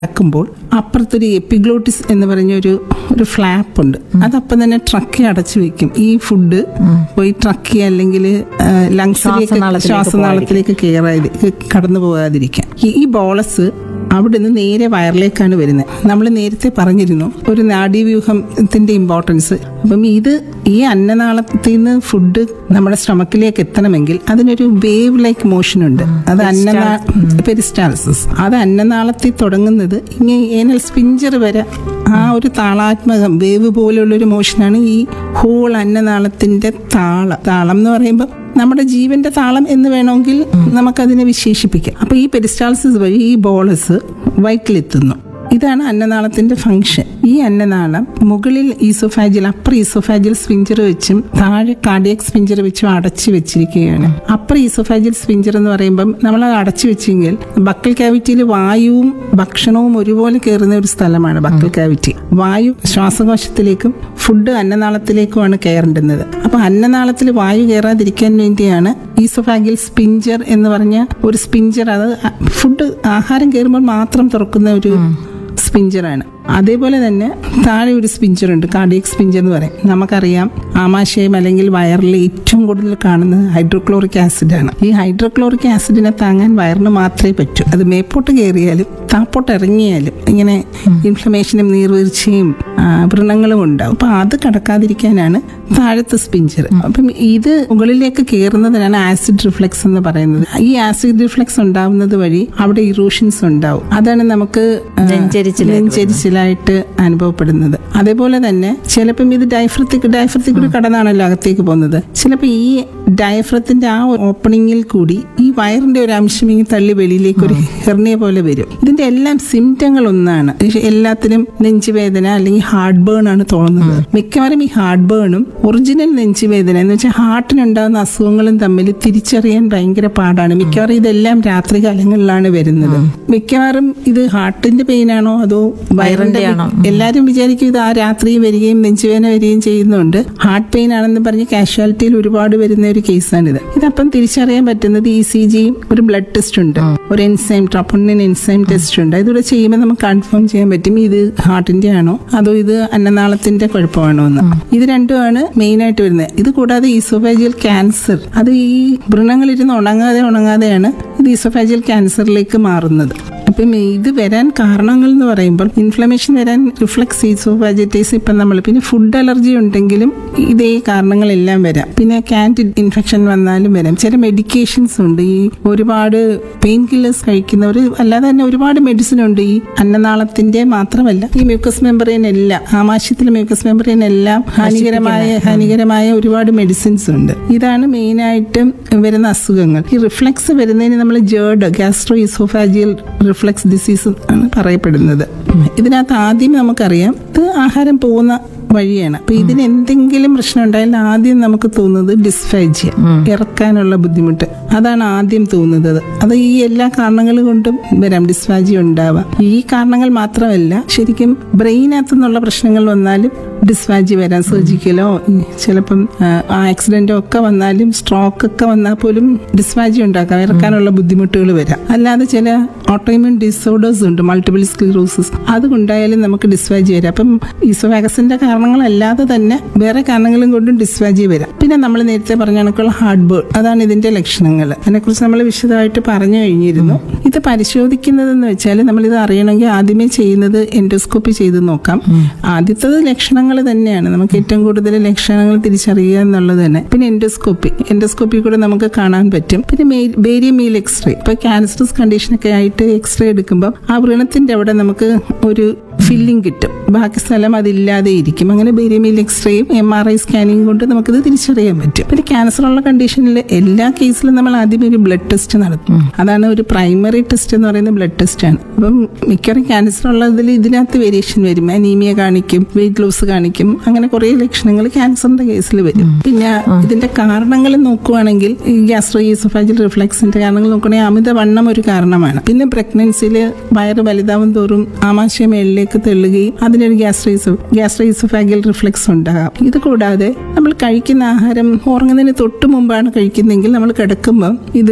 നടക്കുമ്പോൾ അപ്പുറത്തൊരു എപ്പിഗ്ലോട്ടിസ് എന്ന് പറഞ്ഞ ഒരു ഒരു ഫ്ലാപ്പ് ഉണ്ട് അതപ്പം തന്നെ ട്രക്കി അടച്ചു വെക്കും ഈ ഫുഡ് പോയി ട്രക്കി അല്ലെങ്കിൽ ലങ്സിലേക്ക് ശ്വാസനാളത്തിലേക്ക് ശ്വാസനാളത്തിലേക്ക് കയറാതി കടന്നു പോകാതിരിക്കാൻ ഈ- ഈ ബോളസ് അവിടെ നിന്ന് നേരെ വയറിലേക്കാണ് വരുന്നത് നമ്മൾ നേരത്തെ പറഞ്ഞിരുന്നു ഒരു നാഡീവ്യൂഹത്തിന്റെ ഇമ്പോർട്ടൻസ് അപ്പം ഇത് ഈ അന്നനാളത്തിൽ നിന്ന് ഫുഡ് നമ്മുടെ സ്റ്റമക്കിലേക്ക് എത്തണമെങ്കിൽ അതിനൊരു വേവ് ലൈക്ക് മോഷൻ ഉണ്ട് അത് അന്നനാ പെരിസ്റ്റാൾസിസ് അത് അന്നനാളത്തിൽ തുടങ്ങുന്നത് ഇങ്ങനെ ഏനൽ സ്പിഞ്ചർ വരെ ആ ഒരു താളാത്മകം വേവ് പോലുള്ള ഒരു മോഷനാണ് ഈ ഹോൾ അന്നനാളത്തിന്റെ താളം താളം എന്ന് പറയുമ്പോൾ നമ്മുടെ ജീവന്റെ താളം എന്ന് വേണമെങ്കിൽ നമുക്കതിനെ വിശേഷിപ്പിക്കാം അപ്പൊ ഈ പെരിസ്റ്റാൾസിസ് വഴി ഈ ബോളസ് വയറ്റിലെത്തുന്നു ഇതാണ് അന്നനാളത്തിന്റെ ഫംഗ്ഷൻ ഈ അന്നനാളം മുകളിൽ ഈസോഫാജിൽ അപ്പർ ഈസോഫാജിൽ സ്പിഞ്ചർ വെച്ചും താഴെ കാർഡിയക് സ്പിഞ്ചർ വെച്ചും അടച്ചു വെച്ചിരിക്കുകയാണ് അപ്പർ ഈസോഫാജിൽ സ്പിഞ്ചർ എന്ന് പറയുമ്പം നമ്മൾ അത് അടച്ചു വെച്ചെങ്കിൽ ബക്കൽ കാവിറ്റിയിൽ വായുവും ഭക്ഷണവും ഒരുപോലെ കയറുന്ന ഒരു സ്ഥലമാണ് ബക്കൽ കാവിറ്റി വായു ശ്വാസകോശത്തിലേക്കും ഫുഡ് അന്നനാളത്തിലേക്കുമാണ് കയറേണ്ടുന്നത് അപ്പൊ അന്നനാളത്തിൽ വായു കയറാതിരിക്കാൻ വേണ്ടിയാണ് ഈസോഫാഗിൽ സ്പിഞ്ചർ എന്ന് പറഞ്ഞ ഒരു സ്പിഞ്ചർ അത് ഫുഡ് ആഹാരം കയറുമ്പോൾ മാത്രം തുറക്കുന്ന ഒരു സ്പിഞ്ചറാണ് അതേപോലെ തന്നെ താഴെ ഒരു സ്പിഞ്ചർ ഉണ്ട് കാർഡിയക് സ്പിഞ്ചർ എന്ന് പറയും നമുക്കറിയാം ആമാശയം അല്ലെങ്കിൽ വയറിൽ ഏറ്റവും കൂടുതൽ കാണുന്നത് ഹൈഡ്രോക്ലോറിക് ആസിഡ് ആണ് ഈ ഹൈഡ്രോക്ലോറിക് ആസിഡിനെ താങ്ങാൻ വയറിന് മാത്രമേ പറ്റൂ അത് മേപ്പോട്ട് കയറിയാലും താപ്പോട്ട് ഇറങ്ങിയാലും ഇങ്ങനെ ഇൻഫ്ലമേഷനും നീർവീഴ്ചയും ആ, വ്രണങ്ങളും ഉണ്ടാവും അപ്പൊ അത് കടക്കാതിരിക്കാനാണ് താഴത്തെ സ്പിഞ്ചർ അപ്പം ഇത് മുകളിലേക്ക് കയറുന്നതിനാണ് ആസിഡ് റിഫ്ലെക്സ് എന്ന് പറയുന്നത് ഈ ആസിഡ് റിഫ്ലെക്സ് ഉണ്ടാവുന്നത് വഴി അവിടെ ഇറോഷൻസ് ഉണ്ടാവും അതാണ് നമുക്ക് ആ, നെഞ്ചരിച്ചിലായിട്ട് നെഞ്ചരിച്ചിലായിട്ട് അനുഭവപ്പെടുന്നത് അതേപോലെ തന്നെ ചിലപ്പം ഇത് ഡയഫ്രത്തിക്ക് ഡയഫ്രത്തിൽ കൂടി കടന്നാണല്ലോ അകത്തേക്ക് പോകുന്നത് ചിലപ്പോൾ ഈ ഡയഫ്രത്തിന്റെ ആ ഓപ്പണിങ്ങിൽ കൂടി ഈ വയറിന്റെ ഒരു അംശം ഇങ്ങനെ തള്ളി വെളിയിലേക്ക് ഒരു ഹെർണിയ പോലെ വരും ഇതിന്റെ എല്ലാം സിംറ്റങ്ങൾ ഒന്നാണ് പക്ഷെ എല്ലാത്തിനും നെഞ്ചുവേദന അല്ലെങ്കിൽ ഹാർട്ട് ബേൺ ആണ് തോന്നുന്നത് മിക്കവാറും ഈ ഹാർട്ട് ബേണും ഒറിജിനൽ നെഞ്ചുവേദന എന്ന് വെച്ചാൽ ഹാർട്ടിനുണ്ടാകുന്ന അസുഖങ്ങളും തമ്മിൽ തിരിച്ചറിയാൻ ഭയങ്കര പാടാണ് മിക്കവാറും ഇതെല്ലാം രാത്രി കാലങ്ങളിലാണ് വരുന്നത് മിക്കവാറും ഇത് ഹാർട്ടിന്റെ പെയിൻ ആണോ അതോ വയറിന്റെ ആണോ? എല്ലാരും വിചാരിക്കും ഇത് ആ രാത്രി വരികയും നെഞ്ചുവേദന വരികയും ചെയ്യുന്നുണ്ട് ഹാർട്ട് പെയിൻ ആണെന്ന് പറഞ്ഞ് കാഷ്വാലിറ്റിയിൽ ഒരുപാട് വരുന്ന ഒരു കേസാണിത് ഇതപ്പം തിരിച്ചറിയാൻ പറ്റുന്നത് ഇ സി ജിയും ഒരു ബ്ലഡ് ടെസ്റ്റ് ഉണ്ട് ഒരു എൻസൈം ട്രപ്പൊണിൻ എൻസൈം ടെസ്റ്റ് ഉണ്ട് ഇതിലൂടെ ചെയ്യുമ്പോൾ നമുക്ക് കൺഫേം ചെയ്യാൻ പറ്റും ഇത് ഹാർട്ടിന്റെ ആണോ അതോ ഇത് അന്നനാളത്തിന്റെ കുഴപ്പമാണോ എന്ന് ഇത് രണ്ടുമാണ് മെയിൻ ആയിട്ട് വരുന്നത് ഇത് കൂടാതെ ഈസോഫാജിയൽ ക്യാൻസർ അത് ഈ വൃണങ്ങളിരുന്ന് ഉണങ്ങാതെ ഉണങ്ങാതെയാണ് ഇത് ഈസോഫാജിയൽ ക്യാൻസറിലേക്ക് മാറുന്നത് അപ്പം ഇത് വരാൻ കാരണങ്ങൾ എന്ന് പറയുമ്പോൾ ഇൻഫ്ലമേഷൻ വരാൻ റിഫ്ലക്സ് ഈസോഫാജിറ്റൈസ് ഇപ്പം നമ്മൾ പിന്നെ ഫുഡ് അലർജി ഉണ്ടെങ്കിലും ഇതേ കാരണങ്ങളെല്ലാം വരാം പിന്നെ ക്യാൻറ്റ് ഇൻഫെക്ഷൻ വന്നാലും വരാം ചില മെഡിക്കേഷൻസ് ഉണ്ട് ഈ ഒരുപാട് പെയിൻ കില്ലേഴ്സ് കഴിക്കുന്നവർ അല്ലാതെ തന്നെ ഒരുപാട് മെഡിസിൻ ഉണ്ട് ഈ അന്നനാളത്തിന്റെ മാത്രമല്ല ഈ മ്യൂക്കസ് മെമ്പറൈൻ എല്ലാം ആമാശയത്തിലെ മ്യൂക്കസ് മെമ്പറൈൻ എല്ലാം ഹാനികരമായ ഹാനികരമായ ഒരുപാട് മെഡിസിൻസ് ഉണ്ട് ഇതാണ് മെയിനായിട്ടും വരുന്ന അസുഖങ്ങൾ ഈ റിഫ്ലക്സ് വരുന്നതിന് നമ്മൾ GERD gastro oesophageal reflux disease ആണ് പറയപ്പെടുന്നത് ഇതിനകത്ത് ആദ്യം നമുക്കറിയാം ഇത് ആഹാരം പോകുന്ന വഴിയാണ് അപ്പൊ ഇതിന് എന്തെങ്കിലും പ്രശ്നം ഉണ്ടായാൽ ആദ്യം നമുക്ക് തോന്നുന്നത് ഡിസ്ഫാജിയ ഇറക്കാനുള്ള ബുദ്ധിമുട്ട് അതാണ് ആദ്യം തോന്നുന്നത് അത് ഈ എല്ലാ കാരണങ്ങൾ കൊണ്ടും വരാം ഡിസ്ഫാജിയ ഉണ്ടാവാം ഈ കാരണങ്ങൾ മാത്രമല്ല ശരിക്കും ബ്രെയിനകത്തു നിന്നുള്ള പ്രശ്നങ്ങൾ വന്നാലും ഡിസ്ഫാജി വരാം സർജിക്കലോ ചിലപ്പം ആക്സിഡന്റോ ഒക്കെ വന്നാലും സ്ട്രോക്ക് ഒക്കെ വന്നാൽ പോലും ഡിസ്ഫാജി ഉണ്ടാക്കാം ഇറക്കാനുള്ള ബുദ്ധിമുട്ടുകൾ വരാം അല്ലാതെ ചില ഓട്ടോയിമ്യൂൺ ഡിസോർഡേഴ്സ് ഉണ്ട് മൾട്ടിപ്പിൾ സ്ക്ലീറോസിസ് അതുകൊണ്ടായാലും നമുക്ക് ഡിസ്ഫാജി വരാം അപ്പം ഈസോവാഗസിന്റെ കാരണങ്ങളല്ലാതെ തന്നെ വേറെ കാരണങ്ങളും കൊണ്ടും ഡിസ്ഫാജി വരാം പിന്നെ നമ്മൾ നേരത്തെ പറഞ്ഞ കണക്കുള്ള ഹാർട്ട് ബേൺ അതാണ് ഇതിന്റെ ലക്ഷണങ്ങൾ അതിനെക്കുറിച്ച് നമ്മൾ വിശദമായിട്ട് പറഞ്ഞു കഴിഞ്ഞിരുന്നു ഇത് പരിശോധിക്കുന്നതെന്ന് വെച്ചാൽ നമ്മൾ ഇത് അറിയണമെങ്കിൽ ആദ്യമേ ചെയ്യുന്നത് എൻഡോസ്കോപ്പി ചെയ്ത് നോക്കാം ആദ്യത്തത് ലക്ഷണങ്ങൾ തന്നെയാണ് നമുക്ക് ഏറ്റവും കൂടുതൽ ലക്ഷണങ്ങൾ തിരിച്ചറിയുക എന്നുള്ളത് തന്നെ പിന്നെ എൻഡോസ്കോപ്പി എൻഡോസ്കോപ്പി കൂടെ നമുക്ക് കാണാൻ പറ്റും പിന്നെ ബേരിയം മീൽ എക്സ്റേ ഇപ്പൊ ക്യാൻസറസ് കണ്ടീഷനൊക്കെ ആയിട്ട് എക്സ്റേ എടുക്കുമ്പോൾ ആ വ്രണത്തിന്റെ അവിടെ നമുക്ക് ഒരു ഫില്ലിംഗ് കിട്ടും ബാക്കി സ്ഥലം അതില്ലാതെ ഇരിക്കും അങ്ങനെ ബേരിയമീൽ എക്സ്റേയും എം ആർ ഐ സ്കാനിങ് കൊണ്ട് നമുക്കിത് തിരിച്ചറിയാൻ പറ്റും പിന്നെ ക്യാൻസർ ഉള്ള കണ്ടീഷനിൽ എല്ലാ കേസിലും നമ്മൾ ആദ്യം ഒരു ബ്ലഡ് ടെസ്റ്റ് നടത്തും അതാണ് ഒരു പ്രൈമറി ടെസ്റ്റ് എന്ന് പറയുന്നത് ബ്ലഡ് ടെസ്റ്റ് ആണ് അപ്പം മിക്കവാറും ക്യാൻസർ ഉള്ളതിൽ ഇതിനകത്ത് വേരിയേഷൻ വരും അനീമിയ കാണിക്കും വെയിറ്റ് ലോസ് കാണിക്കും അങ്ങനെ കുറെ ലക്ഷണങ്ങൾ ക്യാൻസറിന്റെ കേസിൽ വരും പിന്നെ ഇതിന്റെ കാരണങ്ങൾ നോക്കുവാണെങ്കിൽ ഈ ഗ്യാസ്ട്രോ ഈസോഫാജിൽ റിഫ്ലക്സിന്റെ കാരണങ്ങൾ നോക്കുകയാണെങ്കിൽ അമിതവണ്ണം ഒരു കാരണമാണ് പിന്നെ പ്രഗ്നൻസിയിൽ വയറ് വലുതാവും തോറും ആമാശയം മേളിലേക്ക് തെള്ളുകയും അതിനൊരു ഗ്യാസ്ട്രൈസോ ഗ്യാസ്ട്രൈസോഫാഗൽ റിഫ്ലക്സ് ഉണ്ടാകാം ഇത് കൂടാതെ നമ്മൾ കഴിക്കുന്ന ആഹാരം ഉറങ്ങുന്നതിന് തൊട്ട് മുമ്പാണ് കഴിക്കുന്നതെങ്കിൽ നമ്മൾ കിടക്കുമ്പോൾ ഇത്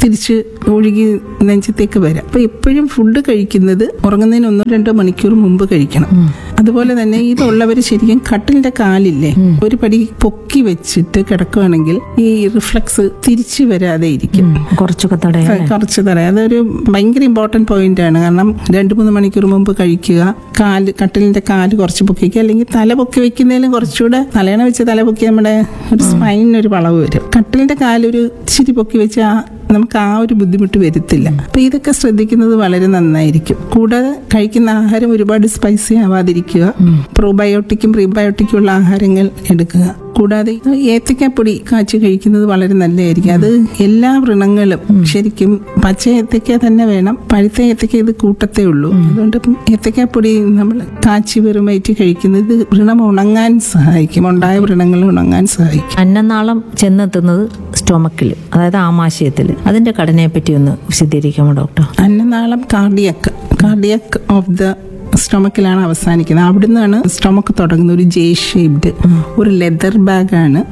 തിരിച്ച് ഒഴുകി നെഞ്ചത്തേക്ക് വരാം അപ്പൊ എപ്പോഴും ഫുഡ് കഴിക്കുന്നത് ഉറങ്ങുന്നതിന് ഒന്നോ രണ്ടോ മണിക്കൂർ മുമ്പ് കഴിക്കണം അതുപോലെ തന്നെ ഇതുള്ളവർ ശരിക്കും കട്ടിലിന്റെ കാലില്ലേ ഒരു പടി പൊക്കി വെച്ചിട്ട് കിടക്കുകയാണെങ്കിൽ ഈ റിഫ്ലക്സ് തിരിച്ചു വരാതെ ഇരിക്കും കുറച്ചൊക്കെ തടയാൻ കുറച്ച് തരാം അതൊരു ഭയങ്കര ഇമ്പോർട്ടന്റ് പോയിന്റ് ആണ് കാരണം രണ്ട് മൂന്ന് മണിക്കൂർ മുമ്പ് കഴിക്കുക കാല് കട്ടിലിന്റെ കാല് കുറച്ച് പൊക്കി വയ്ക്കുക അല്ലെങ്കിൽ തല പൊക്കി വെക്കുന്നതിലും കുറച്ചുകൂടെ തലയണ വെച്ച് തല പൊക്കി നമ്മുടെ ഒരു സ്പൈനിന് ഒരു വളവ് വരും കട്ടിലിന്റെ കാല് ഒരു ഇച്ചിരി പൊക്കി വെച്ചാൽ നമുക്ക് ആ ഒരു ബുദ്ധിമുട്ട് വരുത്തില്ല അപ്പൊ ഇതൊക്കെ ശ്രദ്ധിക്കുന്നത് വളരെ നന്നായിരിക്കും കൂടാതെ കഴിക്കുന്ന ആഹാരം ഒരുപാട് സ്പൈസി ആവാതിരിക്കുക പ്രോബയോട്ടിക്കും പ്രീബയോട്ടിക്കും ഉള്ള ആഹാരങ്ങൾ എടുക്കുക കൂടാതെ ഏത്തക്കാപ്പൊടി കാച്ചി കഴിക്കുന്നത് വളരെ നല്ലതായിരിക്കും അത് എല്ലാ വ്രണങ്ങളും ശരിക്കും പച്ച ഏത്തക്ക തന്നെ വേണം പഴുത്ത ഏത്തക്ക ഇത് കൂട്ടത്തേ ഉള്ളൂ അതുകൊണ്ട് ഇപ്പം ഏത്തക്കാപ്പൊടി നമ്മൾ കാച്ചി വെറും വയറ്റി കഴിക്കുന്നത് വ്രണം ഉണങ്ങാൻ സഹായിക്കും ഉണ്ടായ വ്രണങ്ങൾ ഉണങ്ങാൻ സഹായിക്കും അന്നനാളം ചെന്നെത്തുന്നത് സ്റ്റൊമക്കിൽ അതായത് ആമാശയത്തിൽ അതിന്റെ ഘടനയെ പറ്റി ഒന്ന് വിശദീകരിക്കാമോ ഡോക്ടർ അന്നനാളം കാർഡിയക്ക് കാർഡിയക്ക് ഓഫ് ദ സ്റ്റൊമക്കിലാണ് അവസാനിക്കുന്നത് അവിടുന്നാണ് സ്റ്റൊമക്ക് തുടങ്ങുന്നത് ഒരു ജെ ഷേപ്ഡ് ഒരു ലെതർ ബാഗാണ്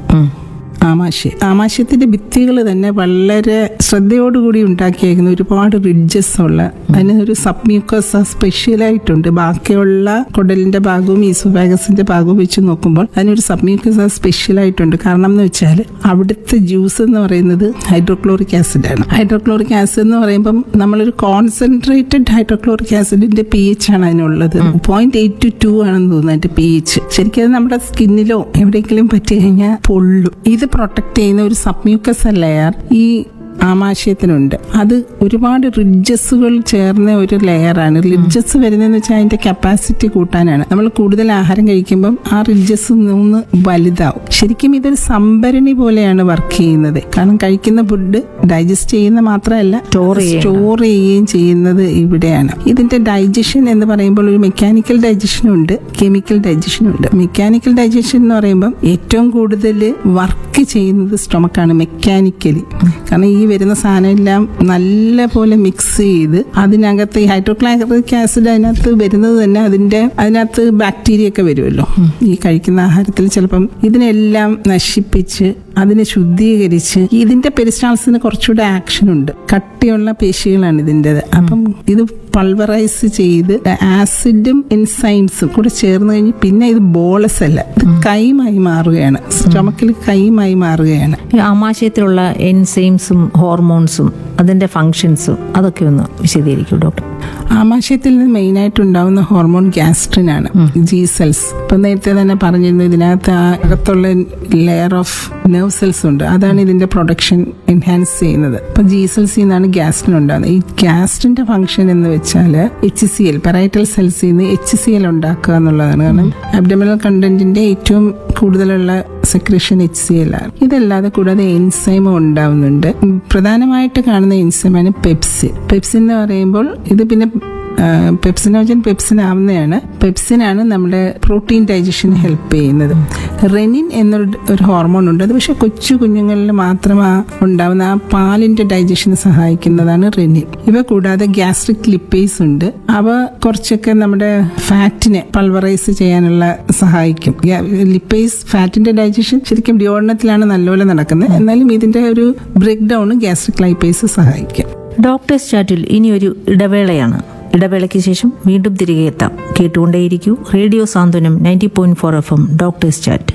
ആമാശയം ആമാശയത്തിന്റെ ഭിത്തികൾ തന്നെ വളരെ ശ്രദ്ധയോടുകൂടി ഉണ്ടാക്കിയേക്കുന്ന ഒരുപാട് റിഡ്ജസ് ഉള്ള അതിന് ഒരു സബ്മ്യൂക്കസ് സ്പെഷ്യലായിട്ടുണ്ട് ബാക്കിയുള്ള കുടലിന്റെ ഭാഗവും ഈസോബാഗസിന്റെ ഭാഗവും വെച്ച് നോക്കുമ്പോൾ അതിനൊരു സബ്മ്യൂക്കസ് സ്പെഷ്യലായിട്ടുണ്ട് കാരണം എന്ന് വെച്ചാൽ അവിടുത്തെ ജ്യൂസ് എന്ന് പറയുന്നത് ഹൈഡ്രോക്ലോറിക് ആസിഡ് ആണ് ഹൈഡ്രോക്ലോറിക് ആസിഡ് എന്ന് പറയുമ്പം നമ്മളൊരു കോൺസെൻട്രേറ്റഡ് ഹൈഡ്രോക്ലോറിക് ആസിഡിന്റെ പി എച്ച് ആണ് അതിനുള്ളത് പോയിന്റ് എയ്റ്റ് ടു ടു ആണെന്ന് തോന്നുന്നു അതിന്റെ പി എച്ച് ശരിക്കും അത് നമ്മുടെ സ്കിന്നിലോ എവിടെയെങ്കിലും പറ്റി കഴിഞ്ഞാൽ പൊള്ളും ഇത് പ്രൊട്ടക്ട് ചെയ്യുന്ന ഒരു സബ്മ്യൂക്കസ് ലെയർ ഈ ആമാശയത്തിനുണ്ട് അത് ഒരുപാട് റിഡ്ജസുകൾ ചേർന്ന ഒരു ലെയറാണ് റിഡ്ജസ് വരുന്നതെന്ന് വെച്ചാൽ അതിന്റെ കപ്പാസിറ്റി കൂട്ടാനാണ് നമ്മൾ കൂടുതൽ ആഹാരം കഴിക്കുമ്പം ആ റിഡ്ജസ് ഒന്ന് വലുതാവും ശരിക്കും ഇതൊരു സംഭരണി പോലെയാണ് വർക്ക് ചെയ്യുന്നത് കാരണം കഴിക്കുന്ന ഫുഡ് ഡൈജസ്റ്റ് ചെയ്യുന്ന മാത്രമല്ല Store ചെയ്യണം. സ്റ്റോർ ചെയ്യുകയും ചെയ്യുന്നത് ഇവിടെയാണ് ഇതിന്റെ ഡൈജഷൻ എന്ന് പറയുമ്പോൾ ഒരു മെക്കാനിക്കൽ ഡൈജഷനും ഉണ്ട് കെമിക്കൽ ഡൈജഷനും ഉണ്ട് മെക്കാനിക്കൽ ഡൈജഷൻ എന്ന് പറയുമ്പോൾ ഏറ്റവും കൂടുതൽ വർക്ക് ചെയ്യുന്നത് സ്റ്റൊമക്കാണ് മെക്കാനിക്കലി കാരണം ഈ വരുന്ന സാധനം എല്ലാം നല്ല പോലെ മിക്സ് ചെയ്ത് അതിനകത്ത് ഈ ഹൈഡ്രോക്ലോറിക് ആസിഡ് അതിനകത്ത് വരുന്നത് തന്നെ അതിന്റെ അതിനകത്ത് ബാക്ടീരിയ ഒക്കെ വരുമല്ലോ ഈ കഴിക്കുന്ന ആഹാരത്തിൽ ചിലപ്പം ഇതിനെല്ലാം നശിപ്പിച്ച് അതിനെ ശുദ്ധീകരിച്ച് ഇതിന്റെ പെരിസ്റ്റാൾസിന് കുറച്ചുകൂടെ ആക്ഷൻ ഉണ്ട് കട്ടിയുള്ള പേശികളാണ് ഇതിൻ്റെത് അപ്പം ഇത് പൾവറൈസ് ചെയ്ത് ആസിഡും എൻസൈംസും കൂടെ ചേർന്ന് കഴിഞ്ഞ് പിന്നെ ഇത് ബോളസ് അല്ല ഇത് കൈമായി മാറുകയാണ് സ്റ്റൊമക്കിൽ കൈമായി മാറുകയാണ് ഈ ആമാശയത്തിലുള്ള എൻസൈംസും ഹോർമോൺസും അതിന്റെ ഫങ്ഷൻസും അതൊക്കെ ഒന്ന് വിശദീകരിക്കൂ ഡോക്ടർ ആമാശയത്തിൽ നിന്ന് മെയിനായിട്ട് ഉണ്ടാവുന്ന ഹോർമോൺ ഗ്യാസ്ട്രിൻ ആണ് ജി സെൽസ് ഇപ്പൊ നേരത്തെ തന്നെ പറഞ്ഞിരുന്നു ഇതിനകത്ത് ആ അകത്തുള്ള ലെയർ ഓഫ് നെർവ് സെൽസ് ഉണ്ട് അതാണ് ഇതിന്റെ പ്രൊഡക്ഷൻ എൻഹാൻസ് ചെയ്യുന്നത് ഇപ്പൊ ജി സെൽസിൽ നിന്നാണ് ഗ്യാസ്ട്രിൻ ഉണ്ടാകുന്നത് ഈ ഗ്യാസ്ട്രിന്റെ ഫംഗ്ഷൻ എന്ന് വെച്ചാൽ എച്ച് സി എൽ പെറൈറ്റൽ സെൽസിൽ നിന്ന് എച്ച് സി എൽ ഉണ്ടാക്കുക എന്നുള്ളതാണ് കാരണം അബ്ഡമിനൽ കണ്ടന്റിന്റെ ഏറ്റവും കൂടുതലുള്ള സെക്രഷൻ എച്ച് സി എൽ ആണ് ഇതല്ലാതെ കൂടാതെ എൻസൈമും ഉണ്ടാവുന്നുണ്ട് ഉം, പ്രധാനമായിട്ട് കാണുന്ന എൻസൈമാണ് പെപ്സിൻ പെപ്സിൻ എന്ന് പറയുമ്പോൾ ഇത് പിന്നെ പെപ്സിനോജൻ പെപ്സിൻ ആവുന്നതാണ് പെപ്സിനാണ് നമ്മുടെ പ്രോട്ടീൻ ഡൈജഷൻ ഹെൽപ്പ് ചെയ്യുന്നത് റെനിൻ എന്നൊരു ഒരു ഹോർമോൺ ഉണ്ട് അത് പക്ഷെ കൊച്ചു കുഞ്ഞുങ്ങളിൽ മാത്രം ആ ഉണ്ടാവുന്ന ആ പാലിന്റെ ഡൈജഷന് സഹായിക്കുന്നതാണ് റെനിൻ ഇവ കൂടാതെ ഗ്യാസ്ട്രിക് ലിപ്പേസ് ഉണ്ട് അവ കുറച്ചൊക്കെ നമ്മുടെ ഫാറ്റിനെ പൾവറൈസ് ചെയ്യാനുള്ള സഹായിക്കും ലിപ്പേസ് ഫാറ്റിന്റെ ഡൈജഷൻ ശരിക്കും ഡിയോണത്തിലാണ് നല്ലപോലെ നടക്കുന്നത് എന്നാലും ഇതിന്റെ ഒരു ബ്രേക്ക് ഡൗൺ ഗ്യാസ്ട്രിക് ലൈപ്പേസ് സഹായിക്കും ഡോക്ടേഴ്സ് ചാറ്റിൽ ഇനി ഒരു ഇടവേളയാണ് ഇടവേളയ്ക്ക് ശേഷം വീണ്ടും തിരികെ എത്താം കേട്ടുകൊണ്ടേയിരിക്കൂ radio Santhwanam ninety point four F M doctors chat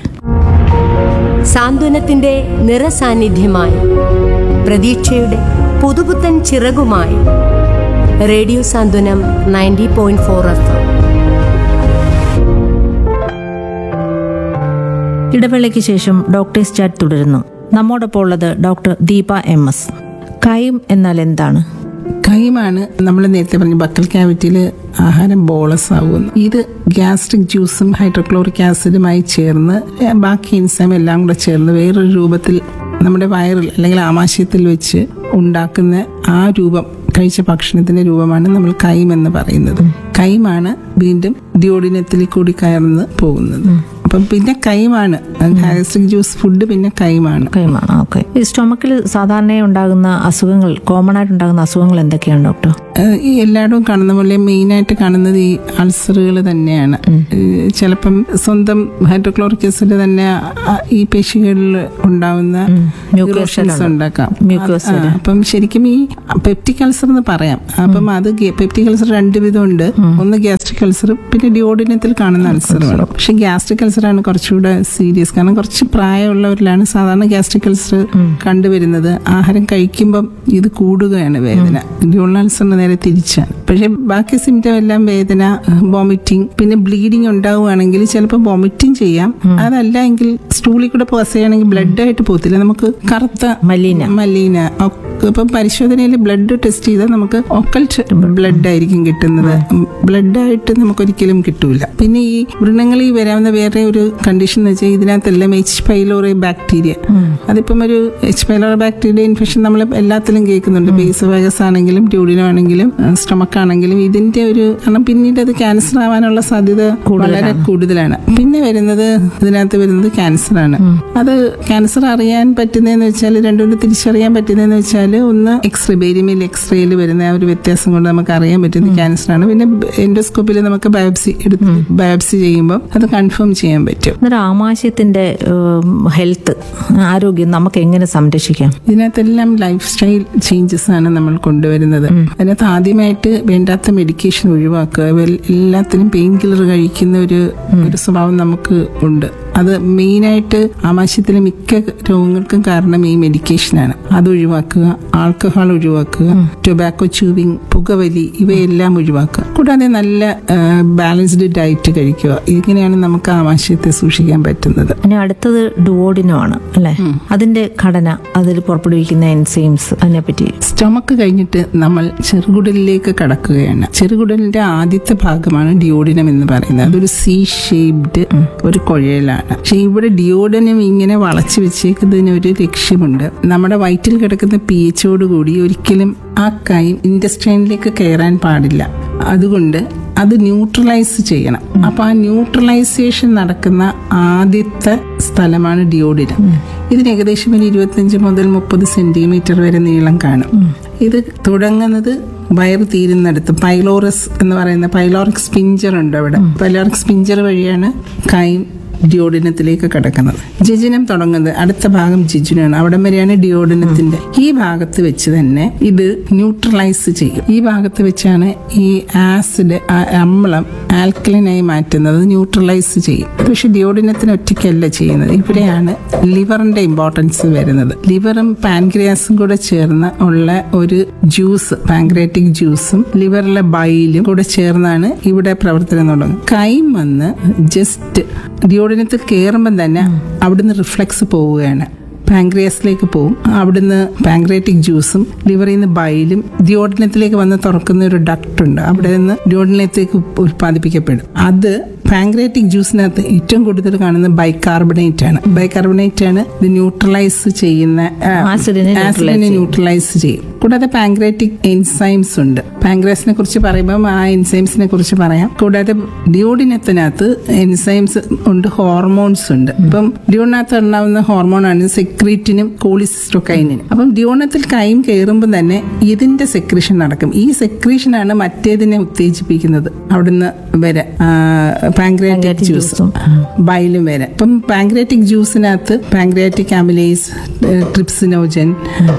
സാന്ത്വനത്തിന്റെ നിറസാന്നിധ്യമായി പ്രതീക്ഷയുടെ പുതുപുത്തൻ ചിറകുമായി radio Santhwanam ninety point four F ഇടവേളയ്ക്ക് ശേഷം ഡോക്ടേഴ്സ് ചാറ്റ് തുടരുന്നു നമ്മോടൊപ്പം ഉള്ളത് doctor Deepa M S chyme എന്നാൽ എന്താണ് കൈമാണ് നമ്മൾ നേരത്തെ പറഞ്ഞ ബക്കൽ ക്യാവിറ്റിയിൽ ആഹാരം ബോളസ് ആകുന്നു ഇത് ഗ്യാസ്ട്രിക് ജ്യൂസും ഹൈഡ്രോക്ലോറിക് ആസിഡുമായി ചേർന്ന് ഏ, ബാക്കി ഇൻസൈം എല്ലാം കൂടെ ചേർന്ന് വേറൊരു രൂപത്തിൽ നമ്മുടെ വയറിൽ അല്ലെങ്കിൽ ആമാശയത്തിൽ വെച്ച് ഉണ്ടാക്കുന്ന ആ രൂപം കഴിച്ച ഭക്ഷണത്തിന്റെ രൂപമാണ് നമ്മൾ കൈം എന്ന് പറയുന്നത് കൈമാണ് വീണ്ടും ഡിയോഡിനത്തിൽ കൂടി കയർന്ന് പോകുന്നത് അപ്പം പിന്നെ കൈമാണ് ഗ്യാസ്ട്രിക് ജ്യൂസ് ഫുഡ് പിന്നെ കൈമാണ് കൈമാണ് ഓക്കെ ഈ സ്റ്റൊമക്കിൽ സാധാരണയായി ഉണ്ടാകുന്ന അസുഖങ്ങൾ കോമൺ ആയിട്ട് ഉണ്ടാകുന്ന അസുഖങ്ങൾ എന്തൊക്കെയാണ് ഡോക്ടർ ഏഹ് ഈ എല്ലായിടവും കാണുന്ന പോലെ മെയിനായിട്ട് കാണുന്നത് ഈ അൾസറുകൾ തന്നെയാണ് ഏഹ് ചിലപ്പം സ്വന്തം ഹൈഡ്രോക്ലോറിക് ആസിഡ് തന്നെ ആ- ഈ പേശികളിൽ ഉണ്ടാവുന്ന erosions ഉണ്ടാക്കാം Mucus ആ, അപ്പം ശരിക്കും ഈ പെപ്റ്റിക് അൾസർ എന്ന് പറയാം അപ്പം അത് പെപ്റ്റിക് അൾസർ രണ്ട് വിധമുണ്ട് ഒന്ന് ഗ്യാസ്ട്രിക് അൾസർ പിന്നെ ഡിയോഡിനത്തിൽ കാണുന്ന അൾസറുകൾ പക്ഷെ ഗ്യാസ്ട്രിക് അൾസറാണ് കുറച്ചുകൂടെ സീരിയസ് കാരണം കുറച്ച് പ്രായമുള്ളവരിലാണ് സാധാരണ ഗ്യാസ്ട്രിക് അൾസർ കണ്ടുവരുന്നത് ആഹാരം കഴിക്കുമ്പം ഇത് കൂടുകയാണ് വേദന ഡിയോണൽ അൾസറിന് നേരെ തിരിച്ചാണ് പക്ഷെ ബാക്കി സിംറ്റം എല്ലാം വേദന വോമിറ്റിംഗ് പിന്നെ ബ്ലീഡിങ് ഉണ്ടാവുകയാണെങ്കിൽ ചിലപ്പോൾ വോമിറ്റിംഗ് ചെയ്യാം അതല്ല എങ്കിൽ സ്റ്റൂളിൽ കൂടെ പാസ് ചെയ്യുകയാണെങ്കിൽ ബ്ലഡ് ആയിട്ട് പോകത്തില്ല നമുക്ക് കറുത്ത മലീന മലീന ഒ- ഇപ്പം പരിശോധനയിൽ ബ്ലഡ് ടെസ്റ്റ് ചെയ്താൽ നമുക്ക് ഒക്കൽട്ട് ബ്ലഡ് ആയിരിക്കും കിട്ടുന്നത് ബ്ലഡ് ആയിട്ട് നമുക്ക് ഒരിക്കലും കിട്ടൂല പിന്നെ ഈ വൃണങ്ങളിൽ വരാവുന്ന വേറെ ഒരു കണ്ടീഷൻ എന്ന് വെച്ചാൽ ഇതിനകത്തെല്ലാം എച്ച് പൈലോറി ബാക്ടീരിയ അതിപ്പം ഒരു എച്ച് പൈലോറി ബാക്ടീരിയ ഇൻഫെക്ഷൻ നമ്മൾ എല്ലാത്തിലും കേൾക്കുന്നുണ്ട് ബേസ് വൈറസ് ആണെങ്കിലും ട്യൂഡിനോ ആണെങ്കിലും സ്റ്റൊമക്ക് ആണെങ്കിലും ഇതിന്റെ ഒരു കാരണം പിന്നീട് അത് ക്യാൻസർ ആവാനുള്ള സാധ്യത വളരെ കൂടുതലാണ് പിന്നെ വരുന്നത് ഇതിനകത്ത് വരുന്നത് ക്യാൻസർ ആണ് അത് ക്യാൻസർ അറിയാൻ പറ്റുന്നതെന്ന് വെച്ചാൽ രണ്ടും തിരിച്ചറിയാൻ പറ്റുന്നതെന്ന് വെച്ചാൽ ഒന്ന് എക്സ്റേ ബേരിയമിൽ എക്സ്റേയിൽ വരുന്ന ആ ഒരു വ്യത്യാസം കൊണ്ട് നമുക്ക് അറിയാൻ പറ്റുന്നത് ക്യാൻസർ ആണ് പിന്നെ എൻഡോസ്കോപ്പിൽ നമുക്ക് ബയോപ്സി എടുത്ത് ബയോപ്സി ചെയ്യുമ്പോൾ അത് കൺഫേം ചെയ്യാൻ പറ്റും അന്നേരം ആമാശയത്തിന്റെ ഹെൽത്ത് ആരോഗ്യം നമുക്ക് എങ്ങനെ സംരക്ഷിക്കാം ഇതിനകത്തെല്ലാം ലൈഫ് സ്റ്റൈൽ ചേഞ്ചസ് ആണ് നമ്മൾ കൊണ്ടുവരുന്നത് അതിനകത്ത് ആദ്യമായിട്ട് വേണ്ടാത്ത മെഡിക്കേഷൻ ഒഴിവാക്കുക വെൽ- എല്ലാത്തിനും പെയിൻ കില്ലർ കഴിക്കുന്ന ഒരു ഒരു സ്വഭാവം നമുക്ക് ഉണ്ട് അത് മെയിനായിട്ട് ആമാശയത്തിലെ മിക്ക രോഗങ്ങൾക്കും കാരണം ഈ മെഡിക്കേഷനാണ് അത് ഒഴിവാക്കുക ആൽക്കഹോൾ ഒഴിവാക്കുക ടൊബാക്കോ ചൂവിങ് പുകവലി ഇവയെല്ലാം ഒഴിവാക്കുക കൂടാതെ നല്ല ബാലൻസ്ഡ് ഡയറ്റ് കഴിക്കുക ഇങ്ങനെയാണ് നമുക്ക് ആമാശയത്തെ സൂക്ഷിക്കാൻ പറ്റുന്നത് ഇനി അടുത്തത് ഡുവോഡിനമാണ് അല്ലെ അതിന്റെ ഘടന അതിൽ പുറപ്പെടുവിക്കുന്ന എൻസൈംസ് അതിനെപ്പറ്റി സ്റ്റൊമക്ക് കഴിഞ്ഞിട്ട് നമ്മൾ ചെറുകുടലിലേക്ക് കടക്കുകയാണ് ചെറുകുടലിന്റെ ആദ്യത്തെ ഭാഗമാണ് ഡിയോഡിനം എന്ന് പറയുന്നത് അതൊരു സി ഷേപ്ഡ് ഒരു കുഴലാണ് പക്ഷെ ഇവിടെ ഡിയോഡിനം ഇങ്ങനെ വളച്ചു വെച്ചേക്കുന്നതിന് ഒരു ലക്ഷ്യമുണ്ട് നമ്മുടെ വയറ്റിൽ കിടക്കുന്ന പി എച്ചോട് കൂടി ഒരിക്കലും ആ കൈ ഇൻഡസ്ട്രൈനിലേക്ക് കയറാൻ പാടില്ല അതുകൊണ്ട് അത് ന്യൂട്രലൈസ് ചെയ്യണം അപ്പൊ ആ ന്യൂട്രലൈസേഷൻ നടക്കുന്ന ആദ്യത്തെ സ്ഥലമാണ് ഡിയോഡിനം ഇതിന് ഏകദേശം ഒരു ഇരുപത്തിയഞ്ച് മുതൽ മുപ്പത് സെന്റിമീറ്റർ വരെ നീളം കാണും ഇത് തുടങ്ങുന്നത് വയറ് തീരുന്നിടത്ത് പൈലോറസ് എന്ന് പറയുന്ന പൈലോറിക് സ്പിഞ്ചർ ഉണ്ട് അവിടെ പൈലോറിക് സ്പിഞ്ചർ വഴിയാണ് കൈ ഡിയോഡിനത്തിലേക്ക് കിടക്കുന്നത് ജിജിനം തുടങ്ങുന്നത് അടുത്ത ഭാഗം ജിജിനാണ് അവിടം വരെയാണ് ഡിയോഡിനത്തിന്റെ ഈ ഭാഗത്ത് വെച്ച് തന്നെ ഇത് ന്യൂട്രലൈസ് ചെയ്യും ഈ ഭാഗത്ത് വെച്ചാണ് ഈ ആസിഡ് അമ്ലം ആൽക്കലിനായി മാറ്റുന്നത് ന്യൂട്രലൈസ് ചെയ്യും പക്ഷെ ഡിയോഡിനത്തിന് ഒറ്റയ്ക്കല്ല ചെയ്യുന്നത് ഇവിടെയാണ് ലിവറിന്റെ ഇമ്പോർട്ടൻസ് വരുന്നത് ലിവറും പാൻക്രിയാസും കൂടെ ചേർന്ന് ഉള്ള ഒരു ജ്യൂസ് പാൻക്രിയാറ്റിക് ജ്യൂസും ലിവറിലെ ബൈലും കൂടെ ചേർന്നാണ് ഇവിടെ പ്രവർത്തനം തുടങ്ങുന്നത് കൈം വന്ന് ജസ്റ്റ് ഡിയോഡിനത്തിൽ കയറുമ്പം തന്നെ അവിടുന്ന് റിഫ്ലക്സ് പോവുകയാണ് പാങ്ക്രിയാസിലേക്ക് പോകും അവിടുന്ന് പാങ്ക്രിയാറ്റിക് ജ്യൂസും ലിവറിൽ നിന്ന് ബൈലും ഡിയോഡിനത്തിലേക്ക് വന്ന് തുറക്കുന്ന ഒരു ഡക്ട് ഉണ്ട് അവിടെ നിന്ന് ഡിയോഡിനത്തിലേക്ക് ഉൽപ്പാദിപ്പിക്കപ്പെടും അത് പാങ്ക്രിയാറ്റിക് ജ്യൂസിനകത്ത് ഏറ്റവും കൂടുതൽ കാണുന്നത് ബൈകാർബണേറ്റ് ആണ് ബൈകാർബണേറ്റ് ആണ് ഇത് ന്യൂട്രലൈസ് ചെയ്യുന്ന ആ, ആസിഡിനെ ആസിഡിനെ ന്യൂട്രലൈസ് ചെയ്യും കൂടാതെ പാങ്ക്രാറ്റിക് എൻസൈംസ് ഉണ്ട് പാങ്ക്രാസിനെ കുറിച്ച് പറയുമ്പോൾ ആ എൻസൈംസിനെ കുറിച്ച് പറയാം കൂടാതെ ഡിയോഡിനത്തിനകത്ത് എൻസൈംസ് ഉണ്ട് ഹോർമോൺസ് ഉണ്ട് ഇപ്പം ഡിയോഡിനകത്ത് ഉണ്ടാവുന്ന ഹോർമോണാണ് സെക്രീറ്റിനും കോളിസിസ്റ്റോക്കൈനിനും അപ്പം ഡിയോണത്തിൽ കൈം കയറുമ്പോൾ തന്നെ ഇതിന്റെ സെക്രീഷൻ നടക്കും ഈ സെക്രീഷനാണ് മറ്റേതിനെ ഉത്തേജിപ്പിക്കുന്നത് അവിടുന്ന് വരെ പാങ്ക്രാറ്റിക് ജ്യൂസ് ബൈലും വരെ ഇപ്പം പാങ്ക്രാറ്റിക് ജ്യൂസിനകത്ത് പാങ്ക്രാറ്റിക് അമിലേസ് ട്രിപ്സിനോജൻ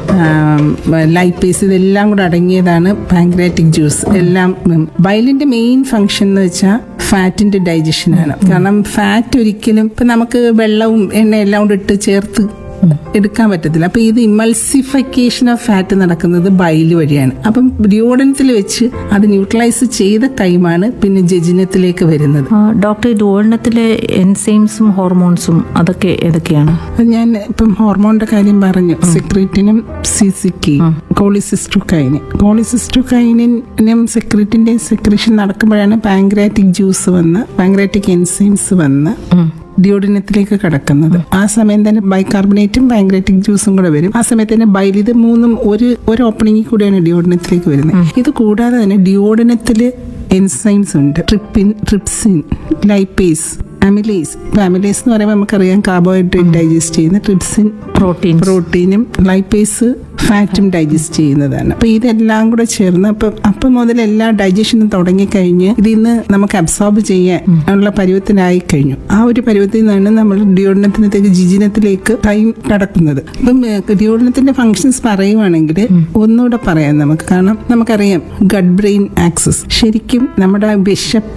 ലൈപ്പേസ് ഇതെല്ലാം കൂടെ അടങ്ങിയതാണ് പാങ്ക്രാറ്റിക് ജ്യൂസ് എല്ലാം ഉം. ബൈലിന്റെ മെയിൻ ഫംഗ്ഷൻ എന്ന് വെച്ചാൽ ഫാറ്റിന്റെ ഡൈജഷനാണ് കാരണം ഫാറ്റ് ഒരിക്കലും ഇപ്പൊ നമുക്ക് വെള്ളവും എണ്ണ എല്ലാം കൂടെ ഇട്ട് ചേർത്ത് എടുക്കാൻ പറ്റത്തില്ല അപ്പൊ ഇത് ഇമൾസിഫിക്കേഷൻ ഓഫ് ഫാറ്റ് നടക്കുന്നത് ബൈല് വഴിയാണ് അപ്പം ഡിയോഡനത്തിൽ വെച്ച് അത് ന്യൂട്രലൈസ് ചെയ്ത കൈമാണ് പിന്നെ ജജിനത്തിലേക്ക് വരുന്നത് ആ, ഡോക്ടർ ഡുവോഡിനത്തിലെ എൻസൈംസും ഹോർമോൺസും അതൊക്കെ ഏതൊക്കെയാണ് അത് ഞാൻ ഇപ്പം ഹോർമോണിന്റെ കാര്യം പറഞ്ഞു സെക്രീറ്റിനും സിസിക്ക് കോളിസിസ്ട്രോക്കൈനിൻ കോളിസിസ്ട്രോക്കൈനിനും സെക്രീറ്റിന്റെയും സെക്രീഷൻ നടക്കുമ്പോഴാണ് പാങ്ക്രാറ്റിക് ജ്യൂസ് വന്ന് പാങ്ക്രാറ്റിക് എൻസൈംസ് വന്ന് ഡിയോഡിനത്തിലേക്ക് കടക്കുന്നത് ആ സമയം തന്നെ ബൈകാർബണേറ്റും പാങ്ക്രാറ്റിക് ജ്യൂസും കൂടെ വരും ആ സമയത്ത് തന്നെ ബൈൽ ഇത് മൂന്നും ഒരു ഒരു ഓപ്പണിംഗിൽ കൂടെയാണ് ഡിയോഡിനത്തിലേക്ക് വരുന്നത് ഇത് കൂടാതെ തന്നെ ഡിയോഡിനത്തില് എൻസൈംസ് ഉണ്ട് ട്രിപ്പിൻ ട്രിപ്സിൻ ലൈപ്പേസ് അമിലേസ് ഇപ്പൊ അമിലേസ് എന്ന് പറയുമ്പോൾ നമുക്കറിയാം കാർബോഹൈഡ്രേറ്റ് ഡൈജസ്റ്റ് ചെയ്യുന്ന ട്രിപ്സിൻ പ്രോട്ടീൻ പ്രോട്ടീനും ലൈപ്പേസ് ഫാറ്റും ഡൈജസ്റ്റ് ചെയ്യുന്നതാണ് അപ്പൊ ഇതെല്ലാം കൂടെ ചേർന്ന് അപ്പം അപ്പം മുതൽ എല്ലാ ഡൈജഷനും തുടങ്ങിക്കഴിഞ്ഞ് ഇതിന്ന് നമുക്ക് അബ്സോർബ് ചെയ്യാൻ ഉള്ള പരുവത്തിനായി കഴിഞ്ഞു ആ ഒരു പരുവത്തിൽ നിന്നാണ് നമ്മൾ ഡിയോഡനത്തിനത്തേക്ക് ജിജിനത്തിലേക്ക് ടൈം കടക്കുന്നത് അപ്പം ഡിയോഡനത്തിന്റെ ഫങ്ഷൻസ് പറയുവാണെങ്കിൽ ഒന്നുകൂടെ പറയാം നമുക്ക് കാരണം നമുക്കറിയാം ഗഡ് ബ്രെയിൻ ആക്സസ് ശരിക്കും നമ്മുടെ വിശപ്പ്